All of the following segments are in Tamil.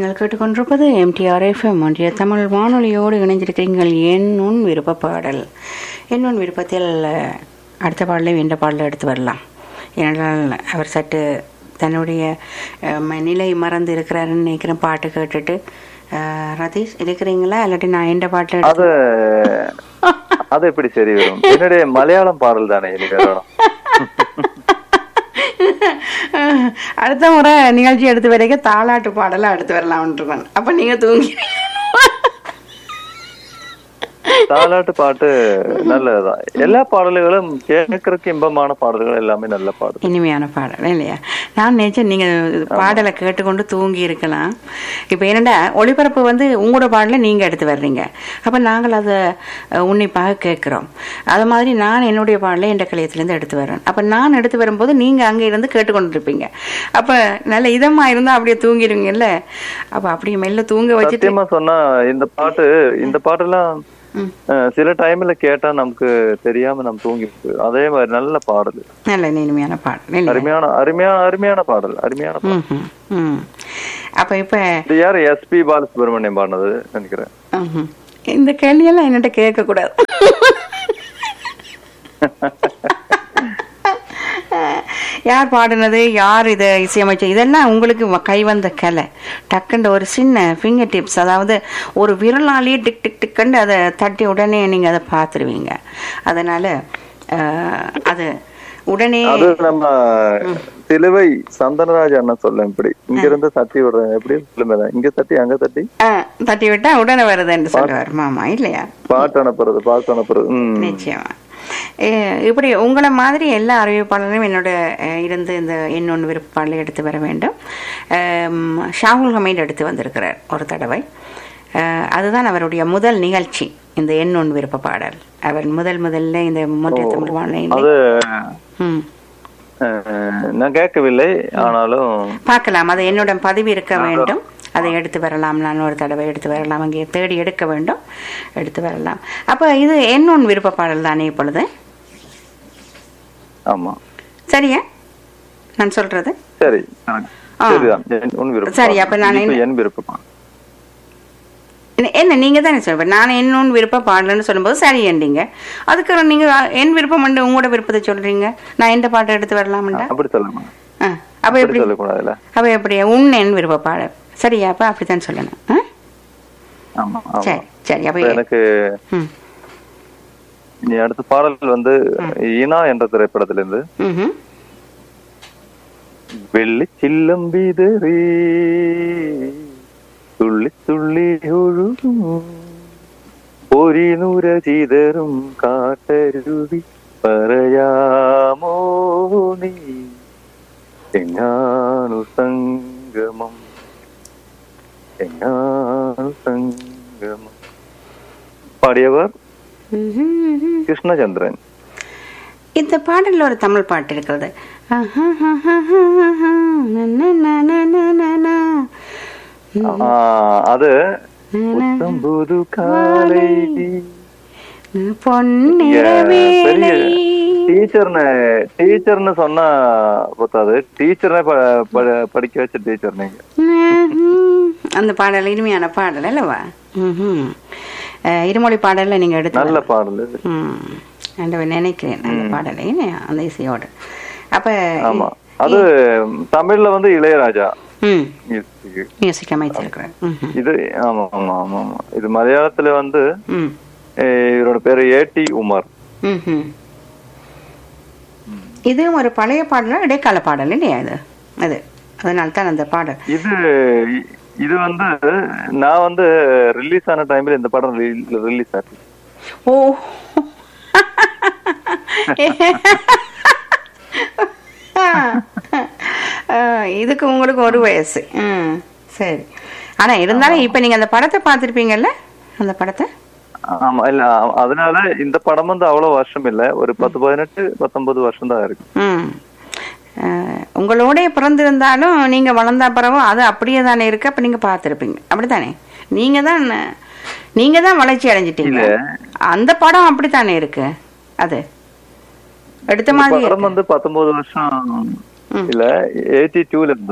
நீங்கள் கேட்டுக்கொண்டிருப்பது எம்டிஆர் எஃப்எம் ஒன்றிய தமிழ் வானொலியோடு இணைஞ்சிருக்கிறீர்கள் என் உன் விருப்ப பாடல் என் உன் விருப்பத்தில் அடுத்த பாடலையும் இந்த பாடலை எடுத்து வரலாம் ஏனென்றால் அவர் சற்று தன்னுடைய அஹ், ம- நிலை மறந்து இருக்கிறாருன்னு நினைக்கிறேன் பாட்டு கேட்டுட்டு அஹ், ரதீஷ் இருக்கிறீங்களா இல்லாட்டி நான் எந்த பாட்டில் அது அது எப்படி சரி வரும் என்னுடைய மலையாளம் பாடல் தானே எனக்கு வேணும் அடுத்த முறை நிகழ்ச்சி எடுத்து வரைக்கும் தாலாட்டு பாடலாம் எடுத்து வரலாம்ன்றேன் அப்போ நீங்கள் தூங்கி தாலாட்டு பாட்டு நல்லதுதான் எல்லா பாடல்களும் கேட்கறதுக்கு இன்பமான பாடல்கள் எல்லாமே நல்ல பாடல் இனிமையான பாடல் இல்லையா நான் நினைச்சேன் நீங்கள் பாடலை கேட்டுக்கொண்டு தூங்கி இருக்கலாம் இப்போ என்னடா ஒளிபரப்பு வந்து உங்களோட பாடலை நீங்கள் எடுத்து வர்றீங்க அப்போ நாங்கள் அதை அஹ், உன்னிப்பாக கேட்குறோம் அது மாதிரி நான் என்னுடைய பாடலை என் கலையத்துலேருந்து எடுத்து வரேன் அப்போ நான் எடுத்து வரும்போது நீங்கள் அங்கே இருந்து கேட்டுக்கொண்டு இருப்பீங்க அப்போ நல்ல இதமாக இருந்தால் அப்படியே தூங்கிடுவீங்கல்ல அப்போ அப்படியே மெல்ல தூங்க வச்சுட்டு சத்தியமா சொன்னா இந்த பாட்டு இந்த பாட்டெல்லாம் ம். அஹ், சில டைம்ல கேட்டா நமக்கு தெரியாம நம்ம தூங்கி போயிடும். அதே மாதிரி நல்ல பாடல் நல்ல இனிமையான பாடல் இல்லையா அருமையான அருமையான அருமையான பாடல் அருமையான பாடல். ம் ம் ம் அப்போ இப்போ இது யாரு எஸ்பி பாலசுப்ரமணியம் பாடினது நினைக்கிறேன் ம்ஹும். இந்த கேள்வியெல்லாம் என்னட்ட கேட்கக்கூடாது யார் பாடினது யார் இதை இசையமைச்ச இதெல்லாம் உங்களுக்கு வ- கைவந்த கலை டக்குன்னு ஒரு சின்ன ஃபிங்கர் டிப்ஸ் அதாவது ஒரு விரலாலேயே டிக் டிக் டிக்குன்னு அதை தட்டி உடனே நீங்கள் அதை பார்த்துருவீங்க அதனால் அது உடனே அது நம்ம சிலுவை சந்தனராஜ் அண்ணன் சொல்ல இப்படி இங்க இருந்து தட்டி விடுறேன் எப்படி சொல்லுங்க இங்க தட்டி அங்க தட்டி ஆ, தட்டி விட்டா உடனே வருதுன்னு சொல்லுவார் மாமா இல்லையா பாட்டு அனுப்புறது பாட்டு அனுப்புறது உம் நிச்சயமா ஏ, இப்படி உங்களை மாதிரி எல்லா அறிவிப்பாளரும் என்னோட அஹ், இருந்து இந்த இன்னொன்று விருப்பாளை எடுத்து வர வேண்டும் அம், ஷாகுல் ஹமீட் எடுத்து வந்திருக்கிறார் ஒரு தடவை அஹ், அதுதான் அவருடைய முதல் நிகழ்ச்சி இந்த எண்ணொன்று விருப்ப பாடல் அவர் முதல் முதல்ல இந்த முன்றைய தமிழ் வானிலை அது ம் அஹ், நான் கேட்கவில்லை ஆனாலும் பார்க்கலாம் அது என்னோட பதிவு இருக்க வேண்டும் அதை எடுத்து வரலாம் நான் ஒரு தடவை எடுத்து வரலாம் அங்கே தேடி எடுக்க வேண்டும் எடுத்து வரலாம் அப்போ இது என்னொன்று விருப்ப பாடல் தானே இப்பொழுது ஆமா சரியா நான் சொல்றது சரி ஆ. சரிதான் என் உன் விருப்பம் சரி, அப்ப நான் இப்ப என்ன- என் விருப்பம் என்ன- என்ன நீங்க தானே சொல்லுங்க நான் என்னொன்று விருப்பம் பாடலன்னு சொல்லும்போது சரி என்றீங்க அதுக்கு நீங்க என் விருப்பம் உண்டு உங்களோட விருப்பத்தை சொல்றீங்க நான் எந்த பாட்டை எடுத்து வரலாம்டா அப்படி சொல்லணும் ஆ, அப்ப அப்படி எப்படி சொல்லக்கூடாதுல்ல அப்ப எப்படி உன் என் விருப்ப பாடல் சரியா அப்ப அப்படித்தான் சொல்லணும் ஆ? ஆமா ஆமா சரி சரி அப்ப இப்ப எனக்கு ம் நீ அடுத்த பாடல் வந்து ஈனா என்ற திரைப்படத்திலிருந்து ம்ஹும். വെള്ളി ചില്ലമ്പിതറി തുള്ളി തുള്ളി ഒഴുകും പൊരിനുര ചിതറും കാട്ടരുവി പറയാമോ നീ എങ്ങാണു സംഗമം എങ്ങാണു സംഗമം പാടിയവർ ம்ஹும். കൃഷ്ണചന്ദ്രൻ இந்த பாடல்ல ஒரு தமிழ் பாட்டு இருக்கிறது ആ അത് പുത്തമ്പുതു കാലൈ பொன்னிற பெரிய வேளை டீச்சர்னு டீச்சர்னு சொன்னா பத்தாது டீச்சர்னே ப- ப- படிக்க வச்ச டீச்சர் நீங்க ம்ஹும். அந்த பாடல் இனிமையான பாடல் அல்லவா ம்ஹும். அஹ், இருமொழி பாடல்ல நீங்க எடுத்து நல்ல பாடல் இது ம் ஆண்டவன் நினைக்கிறேன் அந்த பாடலை என்ன, அந்த இசையோடு அப்ப ஆமா அது தமிழ்ல வந்து இளையராஜா ம் music. மியூசிக் அமைச்சிருக்கிறேன் ம்ஹும். இது ஆமா ஆமா ஆமா ஆமா இது மலையாளத்துல வந்து ம் அஹ், இவரோட பேரு ஏடி உமர் ம்ஹும். இதுவும் ஒரு பழைய பாடலா இடைக்கால பாடல் இல்லையா இது அது அதனால தான் அந்த பாடல் இது இது வந்து நான் வந்து ரிலீஸ் ஆன டைம்ல இந்த படம் ரிலீஸ் ஆச்சு ஓ ஆ, இதுக்கு உங்களுக்கு ஒரு வயசு ம் சரி ஆனா இருந்தாலும் இப்ப நீங்க அந்த படத்தை பார்த்திருப்பீங்கல்ல அந்த படத்தை ஆமா இல்ல அ- அதனால இந்த படம் வந்து அவ்வளவு வருஷம் இல்ல ஒரு பத்து பதினெட்டு பத்தொன்பது வருஷம் தான் இருக்கு ம் அஹ், உங்களோட பிறந்திருந்தாலும் நீங்க வளர்ந்த பிறகும் அது அப்படியே தானே இருக்கு அப்ப நீங்க பார்த்திருப்பீங்க அப்படித்தானே நீங்க தான் நீங்க தான் வளர்ச்சி அடைஞ்சிட்டீங்க அந்த படம் அப்படித்தானே இருக்கு அது எடுத்த இந்த மாதிரி படம் வந்து பத்தொன்பது வருஷம் இல்ல எயிட்டி டூல இருந்தது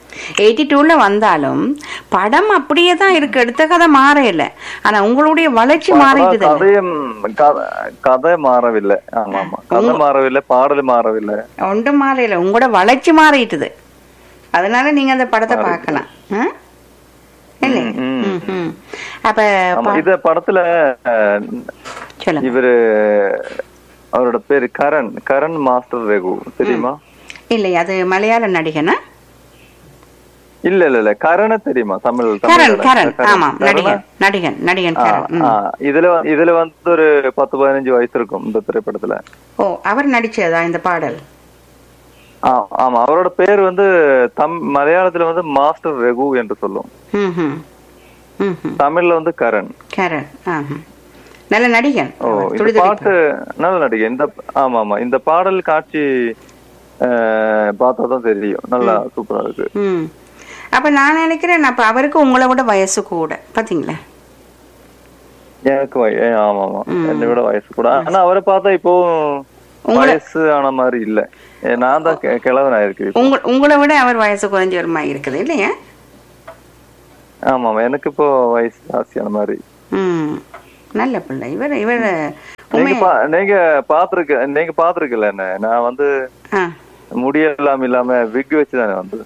எயிட்டி டூல வந்தாலும் படம் அப்படியே தான் இருக்கு எடுத்த கதை மாறையில ஆனா உங்களுடைய வளர்ச்சி மாறிட்டுது கதையும் க- கதை மாறவில்லை ஆமா ஆமா கதை மாறவில்லை பாடல் மாறவில்லை ஒன்றும் மாறையில உங்களோட வளர்ச்சி மாறிட்டுது அதனால நீங்க அந்த படத்தை பார்க்கலாம் ஆ? இல்லை ம், ம். ம், ம். அப்ப ஆமா பா- இந்த படத்துல அஹ், சொல்லுங்க இவரு அவரோட பேரு கரண் கரண் மாஸ்டர் ரகு தெரியுமா இல்லை அது மலையாள நடிகனா இல்ல இல்ல இல்ல கரண தெரியுமா தமிழ் கரண் தமிழ்ல? கரண் கரண். ஆமாம் கரணா? நடிகன் நடிகன் நடிகன் ஆ, கரண் ம். ஆ, இதுல வ- இதுல வந்து ஒரு பத்து பதினஞ்சு வயசு இருக்கும் இந்த திரைப்படத்துல ஓ அவர் நடிச்சதா இந்த பாடல் ஆ, ஆமா அவரோட பேர் வந்து தம் மலையாளத்துல வந்து மாஸ்டர் ரகு என்று சொல்லும் ம் ம் ம் ம் தமிழ்ல வந்து கரண் கரண் ஆஹ் நல்ல நடிகன் ஓ அவர். இந்த துடிதுடிப்பு. பாட்டு நல்ல நடிகை இந்த ஆமா ஆமா இந்த பாடல் காட்சி அஹ், பார்த்தாதான் தெரியும் நல்லா சூப்பரா இருக்கு ம் அப்ப நான் நினைக்கிறேன் அப்ப அவருக்கு உங்களை விட வயசு கூட பாத்தீங்களா எனக்கு வய- ஏ, ஆமா ஆமா என்னை விட வயசு கூட ஆனா அவரை பார்த்தா இப்போ வயசு ஆன மாதிரி இல்ல ஏ, நான் தான் கெ- கிழவனா இருக்கு இப்போ. உங்க உங்களை விட அவர் வயசு குறைஞ்சவருமா இருக்குது இல்லையா ஆமா ஆமா எனக்கு இப்போ வயசு ஜாஸ்தியான மாதிரி ம் நல்ல பிள்ளை இவர் இவர் நீங்க உண்மை பா- நீங்க பாத்துருக்க நீங்க பாத்துருக்கல என்ன நான் வந்து ஆ முடியெல்லாம் இல்லாம விக் வச்சுதானே வந்து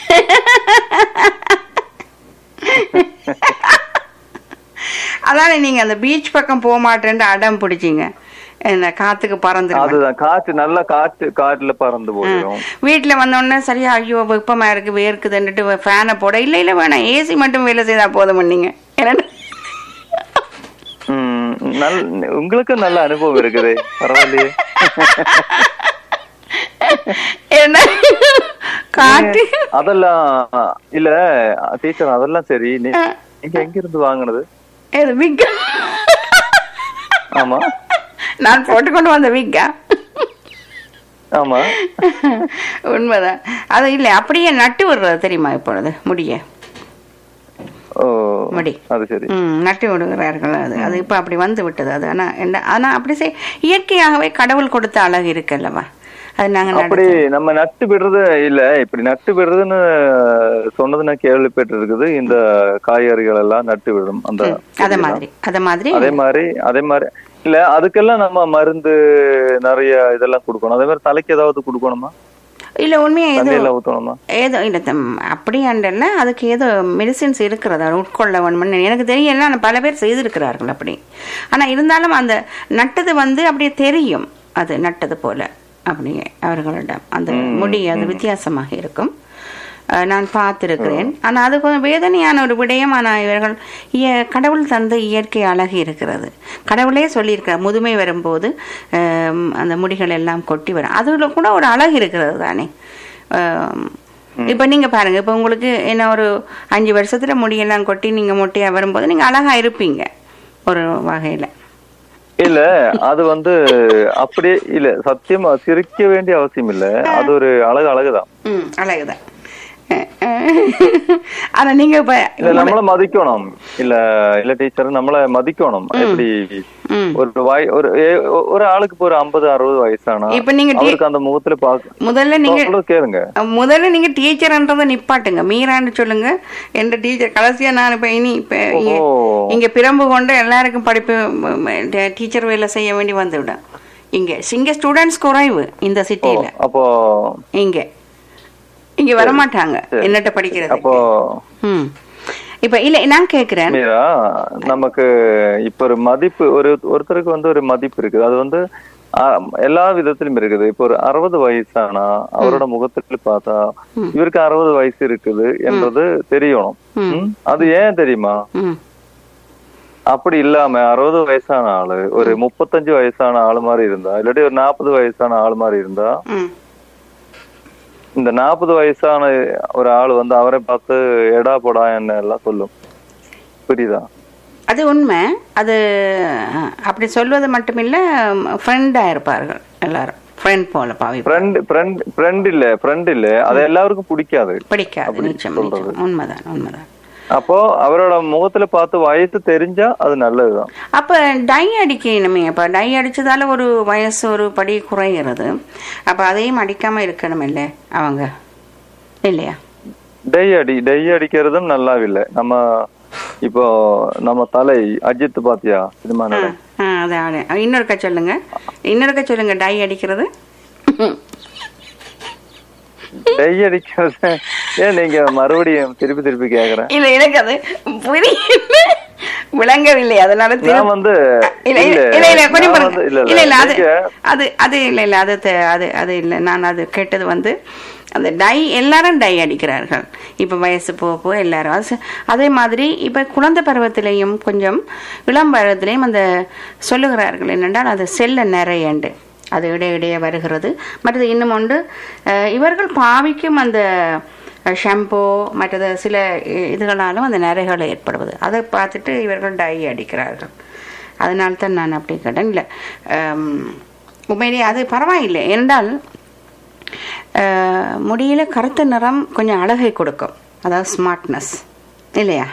அதானே நீங்க அந்த பீச் பக்கம் போக மாட்டேன்ட்டு அடம் பிடிச்சீங்க இந்த காத்துக்கு பறந்துருவேன் அதுதான் காற்று நல்லா காற்று காற்றுல பறந்து போயிடும் வீட்டுல வந்த உடனே சரியா ஐயோ வெப்பமா இருக்கு வேர்க்குதுன்னுட்டு ஃபேனை போட இல்ல இல்ல வேணாம் ஏசி மட்டும் வேலை செய்தா போதும் நீங்க ஏன்னா உம் நல் உங்களுக்கு நல்ல அனுபவம் இருக்குது பரவாயில்லையே ஏன்னா காற்று அதெல்லாம் இல்ல டீச்சர் அதெல்லாம் சரி நீ- நீங்க எங்க இருந்து வாங்குனது இது விக்கா ஆமா நான் போட்டுக்கொண்டு வந்த விக்கா ஆமா உண்மைதான் அது இல்ல அப்படியே நட்டு விடுறது தெரியுமா இப்பொழுது முடிய ஓ முடி அது சரி ம் நட்டு விடுகிறார்கள் அது அது இப்ப அப்படி வந்து விட்டது அது ஆனா என்ன ஆனா அப்படி செய் இயற்கையாகவே கடவுள் கொடுத்த அழகு இருக்குல்லவா அது நாங்க நடு- அப்படி நம்ம நட்டு விடுறது இல்ல இப்படி நட்டு விடுறதுன்னு சொன்னது நான் கேள்விப்பட்டு இருக்குது இந்த காய்கறிகள் எல்லாம் நட்டு விடும் அந்த அத மாதிரி அத மாதிரி அதே மாதிரி அதே மாதிரி இல்ல அதுக்கெல்லாம் நம்ம மருந்து நிறைய இதெல்லாம் கொடுக்கணும் அதே மாதிரி தலைக்கு ஏதாவது கொடுக்கணுமா இல்ல உண்மையா ஏதோ தண்ணி எல்லாம் ஊத்தணுமா ஏதோ இல்ல தம்- அப்படி அண்டல்ல அதுக்கு ஏதோ மெடிசின்ஸ் இருக்கிறதா உட்கொள்ள வேணும்னு எனக்கு தெரியல ஆனா பல பேர் செய்திருக்கிறார்கள் அப்படி ஆனா இருந்தாலும் அந்த நட்டது வந்து அப்படியே தெரியும் அது நட்டது போல அப்படியே அவர்களிடம் அந்த முடி அது வித்தியாசமாக இருக்கும் அஹ் நான் பார்த்திருக்கிறேன் ஆனா அது கொஞ்சம் வேதனையான ஒரு விடயம் ஆனா இவர்கள் இய- கடவுள் தந்த இயற்கை அழகு இருக்கிறது கடவுளே சொல்லியிருக்கார் முதுமை வரும்போது அஹ், அந்த முடிகள் எல்லாம் கொட்டி வரும் அதுல கூட ஒரு அழகு இருக்கிறது தானே அஹ், இப்ப நீங்க பாருங்க இப்ப உங்களுக்கு என்ன ஒரு அஞ்சு வருஷத்துல முடியெல்லாம் கொட்டி நீங்க மொட்டையா வரும்போது நீங்க அழகா இருப்பீங்க ஒரு வகையில இல்ல அது வந்து அப்படியே இல்ல சத்தியமா சிரிக்க வேண்டிய அவசியம் இல்ல அது ஒரு அழகு அழகுதான் ம் அழகுதான் அஹ், அஹ். ஆனா நீங்க இப்ப இல்ல நம்மள மதிக்கணும் இல்ல இல்ல டீச்சர் நம்மள மதிக்கணும் எப்படி ம். ஒரு வய ஒரு ஏ- ஒரு ஆளுக்கு இப்போ ஒரு ஐம்பது அறுபது வயசானா இப்ப நீங்க டி- அவருக்கு அந்த முகத்துல பாக்க முதல்ல நீங்க சொல்றது கேளுங்க முதல்ல நீங்க டீச்சர்ன்றதை நிப்பாட்டுங்க மீரான்னு சொல்லுங்க எந்த டீச்சர் கடைசியா நான் இப்ப இனி இப்ப இங்க- ஓ. இங்க பிரம்பு கொண்டு எல்லாருக்கும் படிப்பு டீச்சர் வேலை செய்ய வேண்டி வந்துவிடும் இங்க இங்க ஸ்டூடெண்ட்ஸ் குறைவு இந்த சிட்டியில அப்போ இங்க இங்க வரமாட்டாங்க என்னட்ட படிக்கிறது அப்போ ம் இப்ப இல்ல நான் கேக்குறேன் மீரா நமக்கு இப்ப ஒரு மதிப்பு ஒரு ஒருத்தருக்கு வந்து ஒரு மதிப்பு இருக்குது அது வந்து ஆ, எல்லா விதத்திலும் இருக்குது இப்போ ஒரு அறுபது வயசானா அவரோட முகத்துல பார்த்தா இவருக்கு அறுபது வயசு இருக்குது என்றது தெரியணும் ம்? அது ஏன் தெரியுமா ம் அப்படி இல்லாம அறுபது வயசான ஆளு ஒரு முப்பத்தஞ்சு வயசான ஆளு மாதிரி இருந்தா இல்லாட்டி ஒரு நாற்பது வயசான ஆளு மாதிரி இருந்தா ம் இந்த நாற்பது வயசான ஒரு ஆளு வந்து அவரை பார்த்து எடா போடா என்ன எல்லாம் சொல்லும் புரியுதா அது உண்மை அது அஹ், அப்படி சொல்வது மட்டுமில்ல ஃப்ரெண்டா இருப்பார்கள் எல்லாரும் ஃப்ரெண்ட் போல பாவி ஃப்ரெண்ட் ஃப்ரெண்ட் ஃப்ரெண்ட் இல்ல ஃப்ரெண்ட் இல்ல அது எல்லாருக்கும் பிடிக்காது பிடிக்காது அப்படி நிச்சயம் சொல்றது. நிச்சயம் உண்மைதான் உண்மைதான் அப்போ அவரோட முகத்துல பார்த்து வயசு தெரிஞ்சா அது நல்லதுதான் அப்ப டை அடிக்கணுமே அப்ப டை அடிச்சதால ஒரு வயசு ஒரு படி குறைகிறது அப்ப அதையும் அடிக்காம இருக்கணும் இல்ல அவங்க இல்லையா டை அடி டை அடிக்கிறதும் நல்லா இல்லை நம்ம இப்போ நம்ம தலை அஜித் பாத்தியா சினிமா ஆ, ஆ, அதான் அதான். இன்னொருக்கா சொல்லுங்க இன்னொருக்கா சொல்லுங்க டை அடிக்கிறது டை அடிக்கிறது ஏன் நீங்க மறுபடியும் திருப்பி திருப்பி கேக்குறேன் இல்ல எனக்கு அது புரியல விளங்கவில்லை அதனால திரு- நான் வந்து இல்ல இல்ல இல்ல இல்ல கொஞ்சம் நான் பாருங்க. வந்து- இல்ல இல்ல இல்ல அது நீங்க- அது அது இல்ல இல்ல அது தெ- அது அது இல்ல நான் அது கேட்டது வந்து அந்த டை எல்லாரும் டை அடிக்கிறார்கள் இப்ப வயசு போக போக எல்லாரும் அது ச- அதே மாதிரி இப்ப குழந்தை பருவத்திலையும் கொஞ்சம் இளம் பருவத்திலையும் அந்த சொல்லுகிறார்கள் என்னென்றால் அது செல்ல நிறையண்டு அது இடையிடையே வருகிறது மற்றது இன்னும் ஒன்று அஹ், இவர்கள் பாவிக்கும் அந்த ஷாம்போ மற்றது சில இ- இதுகளாலும் அந்த நரைகள் ஏற்படுவது அதை பார்த்துட்டு இவர்கள் டை அடிக்கிறார்கள் அதனால தான் நான் அப்படி கேட்டேன் இல்லை உண்மையிலேயே அது பரவாயில்லை என்றால் அஹ், முடியில கருத்த நிறம் கொஞ்சம் அழகை கொடுக்கும் அதாவது ஸ்மார்ட்னஸ் இல்லையா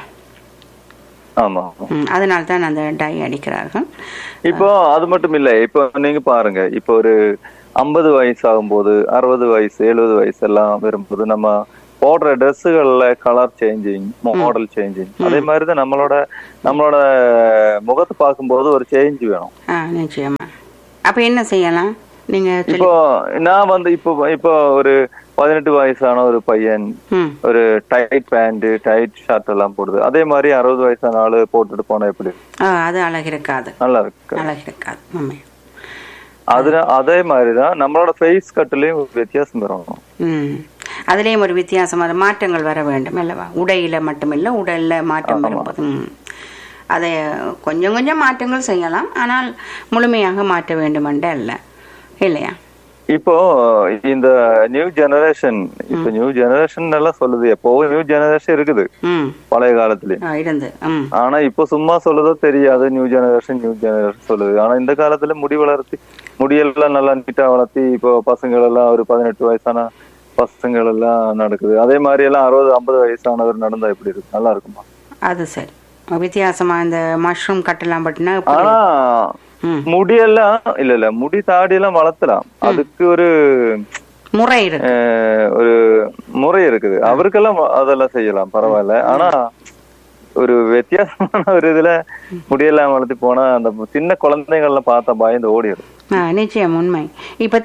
ஆமா ம், அதனால தான் அந்த டை அடிக்கிறார்கள் இப்போ அது மட்டும் இல்ல இப்போ நீங்க பாருங்க இப்போ ஒரு ஐம்பது வயசு ஆகும்போது அறுபது வயசு எழுபது வயசு எல்லாம் வரும்போது நம்ம போடுற ட்ரெஸ்ஸுகள்ல கலர் சேஞ்சிங் மாடல் சேஞ்சிங் அதே மாதிரிதான் நம்மளோட நம்மளோட முகத்தை பார்க்கும்போது ஒரு சேஞ்ச் வேணும் ஆ நிச்சயமா அப்போ என்ன செய்யலாம் நீங்க சொல்லி இப்போ நான் வந்து இப்போ இப்போ ஒரு பதினெட்டு வயசான ஒரு பையன் ம் ஒரு டைட் பேண்ட் டைட் ஷர்ட் எல்லாம் போடுது அதே மாதிரி அறுபது வயசான ஆளு போட்டுட்டு போனா எப்படி ஆ, அது அழகு இருக்காது நல்லா இருக்கு அழகு இருக்காது உண்மை அதுல அதே மாதிரிதான் நம்மளோட ஃபேஸ் கட்டுலயும் ஒரு வித்தியாசம் வரும் ம் அதுலேயும் ஒரு வித்தியாசம் அது மாற்றங்கள் வர வேண்டும் அல்லவா உடையில மட்டுமில்லை உடல்ல மாற்றம் வரும்போது ம். அதை கொஞ்சம் கொஞ்சம் மாற்றங்கள் செய்யலாம் ஆனால் முழுமையாக மாற்ற வேண்டும் என்று அல்ல இல்லையா இப்போ இந்த நியூ ஜெனரேஷன் இப்போ நியூ ஜெனரேஷன் எல்லாம் சொல்லுது எப்பவும் நியூ ஜெனரேஷன் இருக்குது ம் பழைய காலத்துலயும் ஆ, இருந்து ம் ஆனா இப்போ சும்மா சொல்லுதோ தெரியாது நியூ ஜெனரேஷன் நியூ ஜெனரேஷன் சொல்லுது ஆனா இந்த காலத்துல முடி வளர்த்தி முடியெல்லாம் நல்லா நீட்டா வளர்த்தி இப்போ பசங்கள் எல்லாம் ஒரு பதினெட்டு வயசான பசங்கள் எல்லாம் நடக்குது அதே மாதிரி எல்லாம் அறுபது ஐம்பது வயசானவர் நடந்தா எப்படி இருக்கு நல்லா இருக்குமா அது சரி வித்தியாசமா இந்த மஷ்ரூம் கட்டலாம் பட்டினா ஆனா ம் முடியெல்லாம் இல்ல இல்ல முடி தாடி எல்லாம் வளர்த்தலாம் அதுக்கு ஒரு முறை இருக்கு அஹ், ஒரு முறை இருக்குது அவருக்கெல்லாம் அதெல்லாம் செய்யலாம் பரவாயில்ல ஆனா ஒரு வித்தியாசமான ஒரு இதுல முடியெல்லாம் வளர்த்து போனா அந்த சின்ன குழந்தைகள்லாம் பார்த்தா பயந்து ஓடிடும் ஆ நிச்சயம் உண்மை இப்போ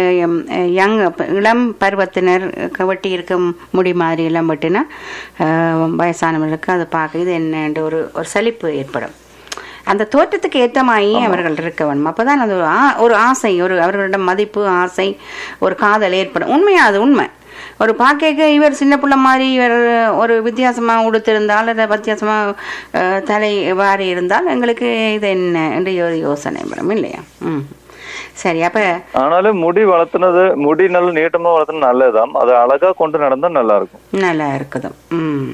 யங் இளம் பருவத்தினர் வெட்டி இருக்க முடி மாதிரி எல்லாம் வெட்டினா அஹ், வயசானவர்களுக்கு அதை பார்க்க இது என்னன்ற ஒரு ஒரு சலிப்பு ஏற்படும் அந்த தோற்றத்துக்கு ஏற்ற மாதிரி அவர்கள் இருக்க வேணும் அப்பதான் அது ஒரு ஆ- ஒரு ஆசை ஒரு அவர்களிடம் மதிப்பு ஆசை ஒரு காதல் ஏற்படும் உண்மையா அது உண்மை ஒரு பாக்கேக்க இவர் சின்ன பிள்ளை மாதிரி இவர் ஒரு வித்தியாசமா உடுத்திருந்தால் அல்லது வித்தியாசமா அஹ், தலை வாரி இருந்தால் எங்களுக்கு இது என்ன என்று ஒரு யோசனை வரும் இல்லையா ம் சரி அப்ப ஆனாலும் முடி வளர்த்துனது முடி நல்ல நீட்டமா வளர்த்துனது நல்லதுதான் அதை அழகா கொண்டு நடந்தா நல்லா இருக்கும் நல்லா இருக்குது ம்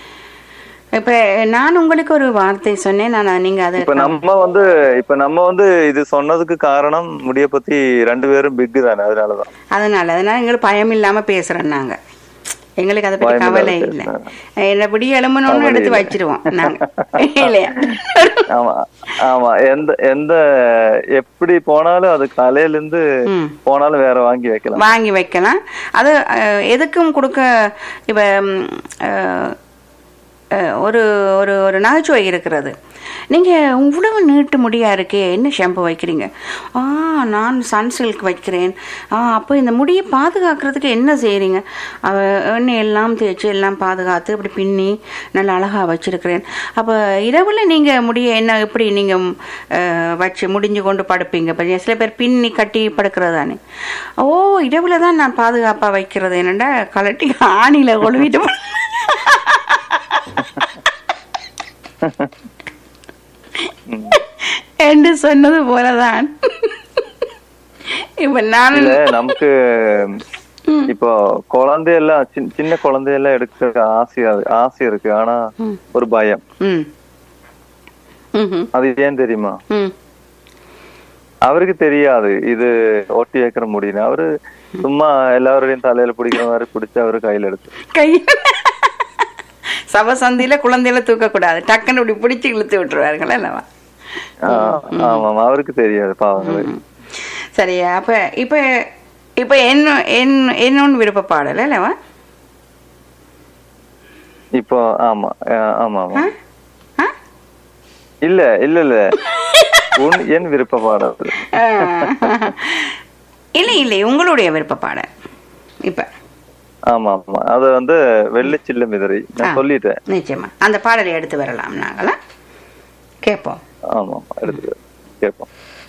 இப்ப நான் உங்களுக்கு ஒரு வார்த்தை சொன்னேன் நான் நீங்க அதை இப்ப நம்ம வந்து இப்ப நம்ம வந்து இது சொன்னதுக்கு காரணம் முடிய பத்தி ரெண்டு பேரும் பிக் தானே அதனாலதான் அதனால அதனால எங்களுக்கு பயம் இல்லாம பேசுறோம் நாங்க எங்களுக்கு அதை பத்தி பயம் இல்லாம கவலை இல்லை என்னபடி எலும்பணும்னு கவலை எடுத்து இல்லை. வச்சிருவோம் நாங்க இல்லையா ஆமா ஆமா எந்த எந்த எப்படி போனாலும் அது காலையில இருந்து ம் போனாலும் வேற வாங்கி வைக்கலாம் வாங்கி வைக்கலாம் அது அஹ், எதுக்கும் கொடுக்க இப்ப ம், அஹ், அஹ், ஒரு ஒரு ஒரு நகைச்சுவை இருக்கிறது நீங்க இவ்வளவு நீட்டு முடியா இருக்கே என்ன ஷாம்பு வைக்கிறீங்க ஆ நான் சன்சில்க் வைக்கிறேன் ஆ அப்போ இந்த முடியை பாதுகாக்கிறதுக்கு என்ன செய்றீங்க அவ எண்ணெய் எல்லாம் தேய்ச்சி எல்லாம் பாதுகாத்து இப்படி பின்னி நல்லா அழகா வச்சிருக்கிறேன் அப்போ இரவுல நீங்க முடிய என்ன எப்படி நீங்க அஹ், வச்சு முடிஞ்சு கொண்டு படுப்பீங்க இப்போ சில பேர் பின்னி கட்டி படுக்கிறது தானே ஓ இரவுல தான் நான் பாதுகாப்பா வைக்கிறது என்னடா கலட்டி ஆணில கொழுவிட்டு போ- என்று சொன்னது போலதான் இப்ப நான் இல்ல நமக்கு இப்போ குழந்தையெல்லாம் சின்ன சின்ன குழந்தையெல்லாம் எடுக்க ஆசையா ஆசை இருக்கு ஆனா ஒரு பயம் ம் ம்ஹும். அது ஏன் தெரியுமா ம் அவருக்கு தெரியாது இது ஒட்டி வைக்கிற முடியும் அவரு சும்மா எல்லாருடையும் தலையில பிடிக்கிற மாதிரி பிடிச்சு அவரு கையில எடுத்து கை சபசந்தியில குழந்தையில தூக்க கூடாது டக்குன்னு இப்படி பிடிச்சு இழுத்து விட்டுருவார்கள் அல்லவா ஆஹ் ஆமாம் அவருக்கு தெரியாது பாவங்களே சரி அப்ப இப்ப இப்ப என்ன என் என்னொன்னு விருப்ப பாடல் அல்லவா இப்போ ஆமா அஹ் ஆமா ஆமா ஆ? இல்ல இல்ல இல்ல உன் என் விருப்ப பாடல் ஆ. இல்லை இல்லை உங்களுடைய விருப்ப பாடல் இப்ப ஆமா ஆமா அது வந்து வெள்ளிச்சில்ல மிதறி ஆ. நான் சொல்லிட்டேன் நிச்சயமா அந்த பாடலை எடுத்து வரலாம் நாங்களா கேட்போம் ஆமா ஆமா எடுத்து கேட்போம்